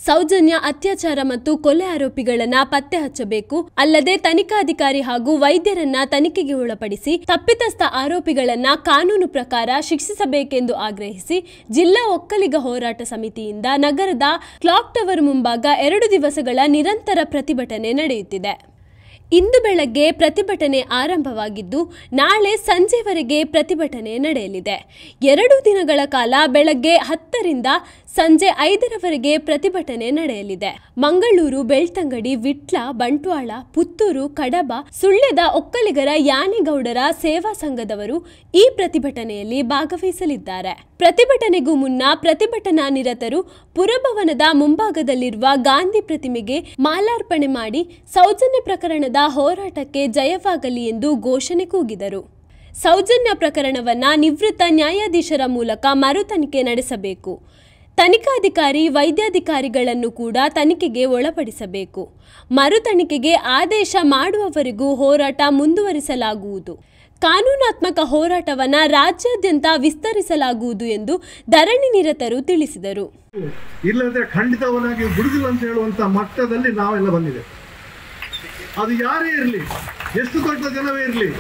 ಸೌಜನ್ಯ ಅತ್ಯಾಚಾರ ಮತ್ತು ಕೊಲೆ ಆರೋಪಿಗಳನ್ನ ಪತ್ತೆ ಹಚ್ಚಬೇಕು ಅಲ್ಲದೆ ತನಿಖಾಧಿಕಾರಿ ಹಾಗೂ ವೈದ್ಯರನ್ನ ತನಿಖೆಗೆ ಒಳಪಡಿಸಿ ತಪ್ಪಿತಸ್ಥ ಆರೋಪಿಗಳನ್ನ ಕಾನೂನು ಪ್ರಕಾರ ಶಿಕ್ಷಿಸಬೇಕೆಂದು ಆಗ್ರಹಿಸಿ ಜಿಲ್ಲಾ ಒಕ್ಕಲಿಗ ಹೋರಾಟ ಸಮಿತಿಯಿಂದ ನಗರದ ಕ್ಲಾಕ್ ಟವರ್ ಮುಂಭಾಗ ಎರಡು ದಿವಸಗಳ ನಿರಂತರ ಪ್ರತಿಭಟನೆ ನಡೆಯುತ್ತಿದೆ ಇಂದು ಬೆಳಗ್ಗೆ ಪ್ರತಿಭಟನೆ ಆರಂಭವಾಗಿದ್ದು ನಾಳೆ ಸಂಜೆವರೆಗೆ ಪ್ರತಿಭಟನೆ ನಡೆಯಲಿದೆ ಎರಡು ದಿನಗಳ ಕಾಲ ಬೆಳಗ್ಗೆ ಹತ್ತರಿಂದ ಸಂಜೆ ಐದರವರೆಗೆ ಪ್ರತಿಭಟನೆ ನಡೆಯಲಿದೆ ಮಂಗಳೂರು ಬೆಳ್ತಂಗಡಿ ವಿಟ್ಲ ಬಂಟ್ವಾಳ ಪುತ್ತೂರು ಕಡಬ ಸುಳ್ಯದ ಒಕ್ಕಲಿಗರ ಯಾನೆಗೌಡರ ಸೇವಾ ಸಂಘದವರು ಈ ಪ್ರತಿಭಟನೆಯಲ್ಲಿ ಭಾಗವಹಿಸಲಿದ್ದಾರೆ ಪ್ರತಿಭಟನೆಗೂ ಮುನ್ನ ಪ್ರತಿಭಟನಾ ನಿರತರು ಪುರಭವನದ ಮುಂಭಾಗದಲ್ಲಿರುವ ಗಾಂಧಿ ಪ್ರತಿಮೆಗೆ ಮಾಲಾರ್ಪಣೆ ಮಾಡಿ ಸೌಜನ್ಯ ಪ್ರಕರಣದ ಹೋರಾಟಕ್ಕೆ ಜಯವಾಗಲಿ ಎಂದು ಘೋಷಣೆ ಕೂಗಿದರು ಸೌಜನ್ಯ ಪ್ರಕರಣವನ್ನ ನಿವೃತ್ತ ನ್ಯಾಯಾಧೀಶರ ಮೂಲಕ ಮರು ತನಿಖೆ ನಡೆಸಬೇಕು ತನಿಖಾಧಿಕಾರಿ ವೈದ್ಯಾಧಿಕಾರಿಗಳನ್ನು ಕೂಡ ತನಿಖೆಗೆ ಒಳಪಡಿಸಬೇಕು ಮರು ತನಿಖೆಗೆ ಆದೇಶ ಮಾಡುವವರೆಗೂ ಹೋರಾಟ ಮುಂದುವರಿಸಲಾಗುವುದು ಕಾನೂನಾತ್ಮಕ ಹೋರಾಟವನ್ನ ರಾಜ್ಯಾದ್ಯಂತ ವಿಸ್ತರಿಸಲಾಗುವುದು ಎಂದು ಧರಣಿ ನಿರತರು ತಿಳಿಸಿದರು ಇಲ್ಲದ್ರೆ ಖಂಡಿತವನಾಗಿ ಬಿಡುದಿಲ್ಲ ಅಂತ ಹೇಳುವಂತ ಮಟ್ಟದಲ್ಲಿ ನಾವೆಲ್ಲ ಬಂದಿದೆ ಅದು ಯಾರೇ ಇರಲಿ ಎಷ್ಟು ದೊಡ್ಡ ಜನವೇ ಇರಲಿ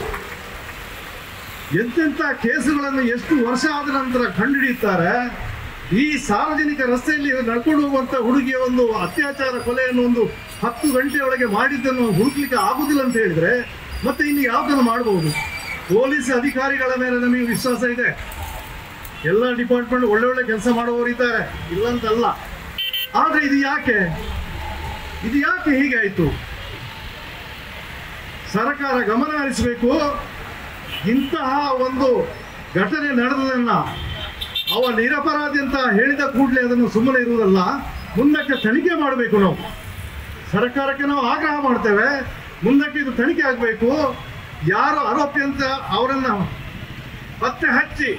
ಎಂತೆಂಥ ಕೇಸುಗಳನ್ನು ಎಷ್ಟು ವರ್ಷ ಆದ ನಂತರ ಕಂಡುಹಿಡಿಯುತ್ತಾರೆ ಈ ಸಾರ್ವಜನಿಕ ರಸ್ತೆಯಲ್ಲಿ ನಡ್ಕೊಂಡು ಹೋಗುವಂತ ಹುಡುಗಿಯ ಒಂದು ಅತ್ಯಾಚಾರ ಕೊಲೆಯನ್ನು ಒಂದು ಹತ್ತು ಗಂಟೆಯೊಳಗೆ ಮಾಡಿದ್ದನ್ನು ಹುಡುಕ್ಲಿಕ್ಕೆ ಆಗುದಿಲ್ಲ ಅಂತ ಹೇಳಿದ್ರೆ ಮತ್ತೆ ಇನ್ನು ಯಾವುದನ್ನು ಮಾಡಬಹುದು ಪೊಲೀಸ್ ಅಧಿಕಾರಿಗಳ ಮೇಲೆ ನಮಗೆ ವಿಶ್ವಾಸ ಇದೆ ಎಲ್ಲ ಡಿಪಾರ್ಟ್ಮೆಂಟ್ ಒಳ್ಳೆ ಒಳ್ಳೆ ಕೆಲಸ ಮಾಡುವವರು ಇದ್ದಾರೆ ಇಲ್ಲಂತಲ್ಲ ಆದ್ರೆ ಇದು ಯಾಕೆ ಇದು ಯಾಕೆ ಹೀಗೆ ಆಯ್ತು ಸರ್ಕಾರ ಗಮನ ಹರಿಸಬೇಕು ಇಂತಹ ಒಂದು ಘಟನೆ ನಡೆದದನ್ನ ಅವ ನಿರಪರಾಧಿ ಅಂತ ಹೇಳಿದ ಕೂಡಲೇ ಅದನ್ನು ಸುಮ್ಮನೆ ಇರುವುದಲ್ಲ ಮುಂದಕ್ಕೆ ತನಿಖೆ ಮಾಡಬೇಕು ನಾವು ಸರ್ಕಾರಕ್ಕೆ ನಾವು ಆಗ್ರಹ ಮಾಡ್ತೇವೆ ಮುಂದಕ್ಕೆ ಇದು ತನಿಖೆ ಆಗಬೇಕು ಯಾರು ಆರೋಪಿ ಅಂತ ಅವರನ್ನ ಪತ್ತೆ ಹಚ್ಚಿ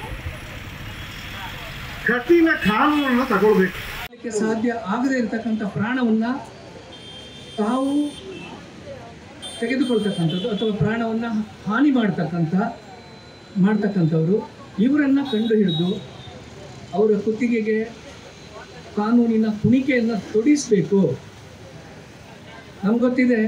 ಕಠಿಣ ಕಾನೂನನ್ನು ತಗೊಳ್ಬೇಕು ಮಾಡಲಿಕ್ಕೆ ಸಾಧ್ಯ ಆಗದೇ ಇರತಕ್ಕಂಥ ಪ್ರಾಣವನ್ನ ತಾವು ತೆಗೆದುಕೊಳ್ತಕ್ಕಂಥದ್ದು ಅಥವಾ ಪ್ರಾಣವನ್ನ ಹಾನಿ ಮಾಡ್ತಕ್ಕಂಥ ಮಾಡ್ತಕ್ಕಂಥವ್ರು ಇವರನ್ನ ಕಂಡು ಹಿಡಿದು ಅವರ ಕುತ್ತಿಗೆಗೆ ಕಾನೂನಿನ ಕುಣಿಕೆಯನ್ನು ತೊಡಿಸಬೇಕು ನಮ್ಗೆ ಗೊತ್ತಿದೆ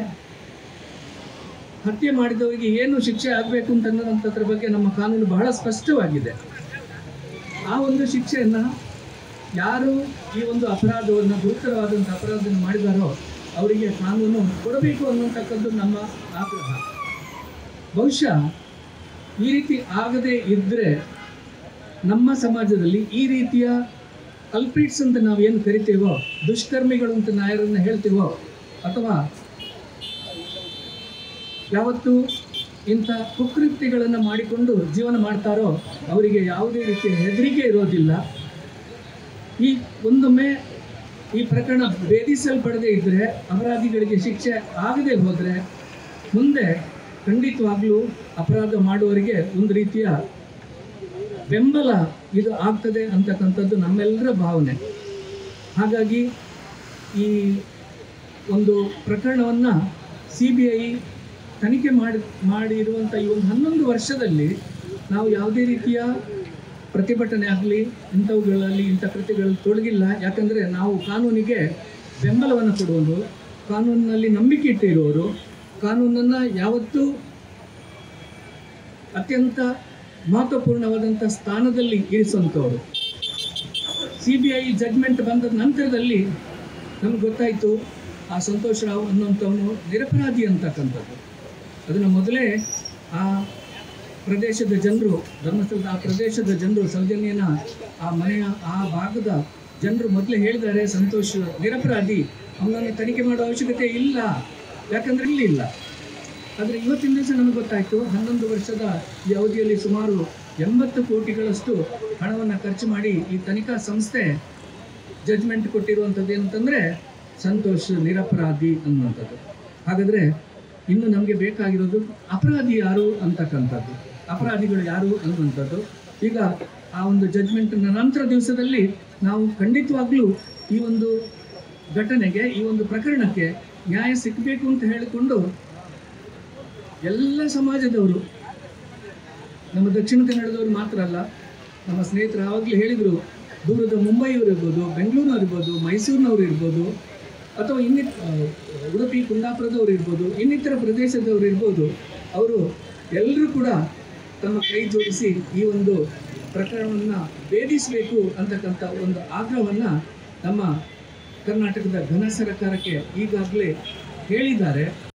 ಹತ್ಯೆ ಮಾಡಿದವರಿಗೆ ಏನು ಶಿಕ್ಷೆ ಆಗಬೇಕು ಅಂತ ಅನ್ನೋದಂಥದ್ರ ಬಗ್ಗೆ ನಮ್ಮ ಕಾನೂನು ಬಹಳ ಸ್ಪಷ್ಟವಾಗಿದೆ ಆ ಒಂದು ಶಿಕ್ಷೆಯನ್ನು ಯಾರು ಈ ಒಂದು ಅಪರಾಧವನ್ನು ಗುರುತರವಾದಂಥ ಅಪರಾಧವನ್ನು ಮಾಡಿದಾರೋ ಅವರಿಗೆ ಕಾನೂನು ಕೊಡಬೇಕು ಅನ್ನುವಂಥಕ್ಕದ್ದು ನಮ್ಮ ಆಗ್ರಹ ಬಹುಶಃ ಈ ರೀತಿ ಆಗದೇ ಇದ್ದರೆ ನಮ್ಮ ಸಮಾಜದಲ್ಲಿ ಈ ರೀತಿಯ ಕಲ್ಪ್ರಿಟ್ಸ್ ಅಂತ ನಾವು ಏನು ಕರಿತೇವೋ ದುಷ್ಕರ್ಮಿಗಳು ಅಂತ ನಾಯರನ್ನು ಹೇಳ್ತೀವೋ ಅಥವಾ ಯಾವತ್ತು ಇಂಥ ಕುಕೃತ್ಯಗಳನ್ನು ಮಾಡಿಕೊಂಡು ಜೀವನ ಮಾಡ್ತಾರೋ ಅವರಿಗೆ ಯಾವುದೇ ರೀತಿಯ ಹೆದರಿಕೆ ಇರೋದಿಲ್ಲ ಈ ಒಂದೊಮ್ಮೆ ಈ ಪ್ರಕರಣ ಭೇದಿಸಲ್ಪಡದೇ ಇದ್ದರೆ ಅಪರಾಧಿಗಳಿಗೆ ಶಿಕ್ಷೆ ಆಗದೆ ಹೋದರೆ ಮುಂದೆ ಖಂಡಿತವಾಗ್ಲೂ ಅಪರಾಧ ಮಾಡುವವರಿಗೆ ಒಂದು ರೀತಿಯ ಬೆಂಬಲ ಇದು ಆಗ್ತದೆ ಅಂತಕ್ಕಂಥದ್ದು ನಮ್ಮೆಲ್ಲರ ಭಾವನೆ ಹಾಗಾಗಿ ಈ ಒಂದು ಪ್ರಕರಣವನ್ನು ಸಿ ಬಿ ಐ ತನಿಖೆ ಮಾಡಿ ಮಾಡಿರುವಂಥ ಈ ಒಂದು ಹನ್ನೊಂದು ವರ್ಷದಲ್ಲಿ ನಾವು ಯಾವುದೇ ರೀತಿಯ ಪ್ರತಿಭಟನೆ ಆಗಲಿ ಇಂಥವುಗಳಲ್ಲಿ ಇಂಥ ಕೃತ್ಯಗಳಲ್ಲಿ ತೊಡಗಿಲ್ಲ ಯಾಕಂದರೆ ನಾವು ಕಾನೂನಿಗೆ ಬೆಂಬಲವನ್ನು ಕೊಡುವವರು ಕಾನೂನಿನಲ್ಲಿ ನಂಬಿಕೆ ಇಟ್ಟಿರುವವರು ಕಾನೂನನ್ನು ಯಾವತ್ತೂ ಅತ್ಯಂತ ಮಹತ್ವಪೂರ್ಣವಾದಂಥ ಸ್ಥಾನದಲ್ಲಿ ಇರಿಸುವಂಥವ್ರು ಸಿ ಬಿ ಐ ಜಡ್ಮೆಂಟ್ ಬಂದ ನಂತರದಲ್ಲಿ ನಮ್ಗೆ ಗೊತ್ತಾಯಿತು ಆ ಸಂತೋಷ್ ರಾವ್ ಅನ್ನುವಂಥವನು ನಿರಪರಾಧಿ ಅಂತಕ್ಕಂಥದ್ದು ಅದನ್ನು ಮೊದಲೇ ಆ ಪ್ರದೇಶದ ಜನರು ಧರ್ಮಸ್ಥಳದ ಆ ಪ್ರದೇಶದ ಜನರು ಸೌಜನ್ಯನ ಆ ಮನೆಯ ಆ ಭಾಗದ ಜನರು ಮೊದಲೇ ಹೇಳಿದ್ದಾರೆ ಸಂತೋಷ್ ನಿರಪರಾಧಿ ಅವನನ್ನು ತನಿಖೆ ಮಾಡೋ ಅವಶ್ಯಕತೆ ಇಲ್ಲ ಯಾಕಂದ್ರೆ ಇರಲಿಲ್ಲ ಆದರೆ ಇವತ್ತಿನ ದಿವಸ ನಮಗೆ ಗೊತ್ತಾಯಿತು ಹನ್ನೊಂದು ವರ್ಷದ ಈ ಅವಧಿಯಲ್ಲಿ ಸುಮಾರು ಎಂಬತ್ತು ಕೋಟಿಗಳಷ್ಟು ಹಣವನ್ನು ಖರ್ಚು ಮಾಡಿ ಈ ತನಿಖಾ ಸಂಸ್ಥೆ ಜಡ್ಜ್ಮೆಂಟ್ ಕೊಟ್ಟಿರುವಂಥದ್ದು ಏನಂತಂದರೆ ಸಂತೋಷ್ ನಿರಪರಾಧಿ ಅನ್ನುವಂಥದ್ದು ಹಾಗಾದರೆ ಇನ್ನು ನಮಗೆ ಬೇಕಾಗಿರೋದು ಅಪರಾಧಿ ಯಾರು ಅಂತಕ್ಕಂಥದ್ದು ಅಪರಾಧಿಗಳು ಯಾರು ಅನ್ನುವಂಥದ್ದು ಈಗ ಆ ಒಂದು ಜಡ್ಜ್ಮೆಂಟ್ನ ನಂತರ ದಿವಸದಲ್ಲಿ ನಾವು ಖಂಡಿತವಾಗ್ಲೂ ಈ ಒಂದು ಘಟನೆಗೆ ಈ ಒಂದು ಪ್ರಕರಣಕ್ಕೆ ನ್ಯಾಯ ಸಿಕ್ಕಬೇಕು ಅಂತ ಹೇಳಿಕೊಂಡು ಎಲ್ಲ ಸಮಾಜದವರು ನಮ್ಮ ದಕ್ಷಿಣ ಕನ್ನಡದವರು ಮಾತ್ರ ಅಲ್ಲ ನಮ್ಮ ಸ್ನೇಹಿತರು ಆವಾಗಲೇ ಹೇಳಿದರು ದೂರದ ಮುಂಬೈಯವರು ಇರ್ಬೋದು ಬೆಂಗಳೂರಿನವ್ರು ಇರ್ಬೋದು ಮೈಸೂರಿನವ್ರು ಇರ್ಬೋದು ಅಥವಾ ಇನ್ನಿ ಆ, ಉಡುಪಿ ಕುಂದಾಪುರದವ್ರು ಇರ್ಬೋದು ಇನ್ನಿತರ ಪ್ರದೇಶದವ್ರು ಇರ್ಬೋದು ಅವರು ಎಲ್ಲರೂ ಕೂಡ ತಮ್ಮ ಕೈ ಜೋಡಿಸಿ ಈ ಒಂದು ಪ್ರಕರಣವನ್ನು ಭೇದಿಸಬೇಕು ಅಂತಕ್ಕಂಥ ಒಂದು ಆಗ್ರಹವನ್ನು ನಮ್ಮ ಕರ್ನಾಟಕದ ಘನ ಸರ್ಕಾರಕ್ಕೆ ಈಗಾಗಲೇ ಹೇಳಿದ್ದಾರೆ